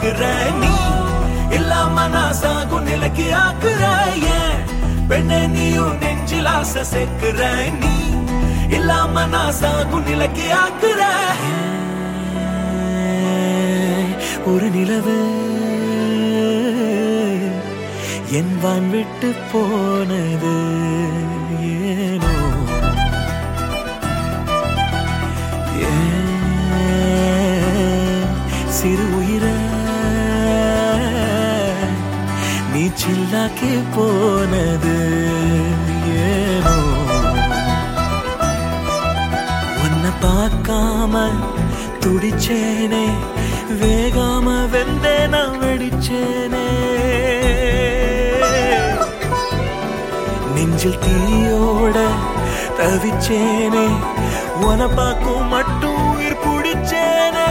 சேர்க்கிற நீ இல்லாம நான் சாகும் நிலைக்கு ஆக்குற ஏன் பெண்ணே நீயும் நெஞ்சில் ஆசை சேர்க்கிற நீ இல்லாம நான் சாகும் நிலைக்கு ஆக்குற ஒரு நிலவு என் வான் விட்டு போனது ஏனோ ஏன் சிறு உயிர நீ சில்லாக்கி போனது ஏனோ உன்னை பார்க்காம துடிச்சேனே வேகாம வெந்தே நான் வெடிச்சேனே நெஞ்சில் தீயோட தவிச்சேனே உன பார்க்கும் மட்டும் உயிர் பிடிச்சேனே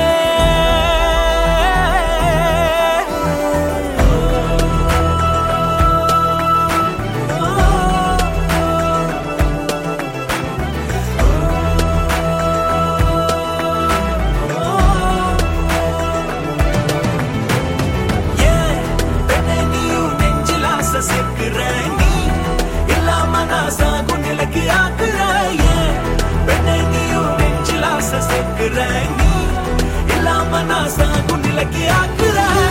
ஏன் பெண்ணே நீயும் நெஞ்சில் ஆசை சேர்க்கிற நீ இல்லாம நான் சாகும் நிலைக்கு ஆக்குற ஏன் பெண்ணே நீயும் நெஞ்சில் ஆசை சேர்க்கிற நீ இல்லாம நான் சாகும் நிலைக்கு ஆக்குற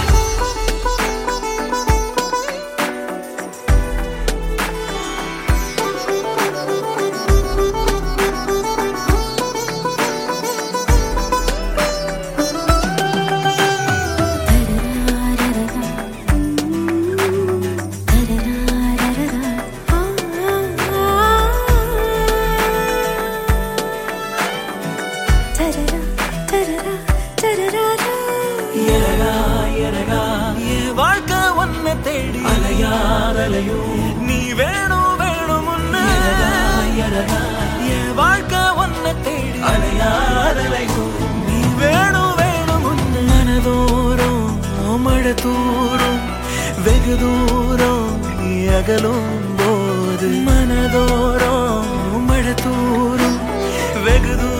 எரகா எரகா என் வாழ்க்கை ஒன்ன தேடி அலையார் அலையோ நீ வேணும் வேணும் முன்ன எரகா என் வாழ்க்கை ஒன்ன தேடி அலையார் அலையோ நீ வேணும் வேணும் முன்ன மனதோறும் மழை தூரும் வெகு தூரம் நீ அகலும் போது மனதோறும் மழை தூரும் வெகு தூரம்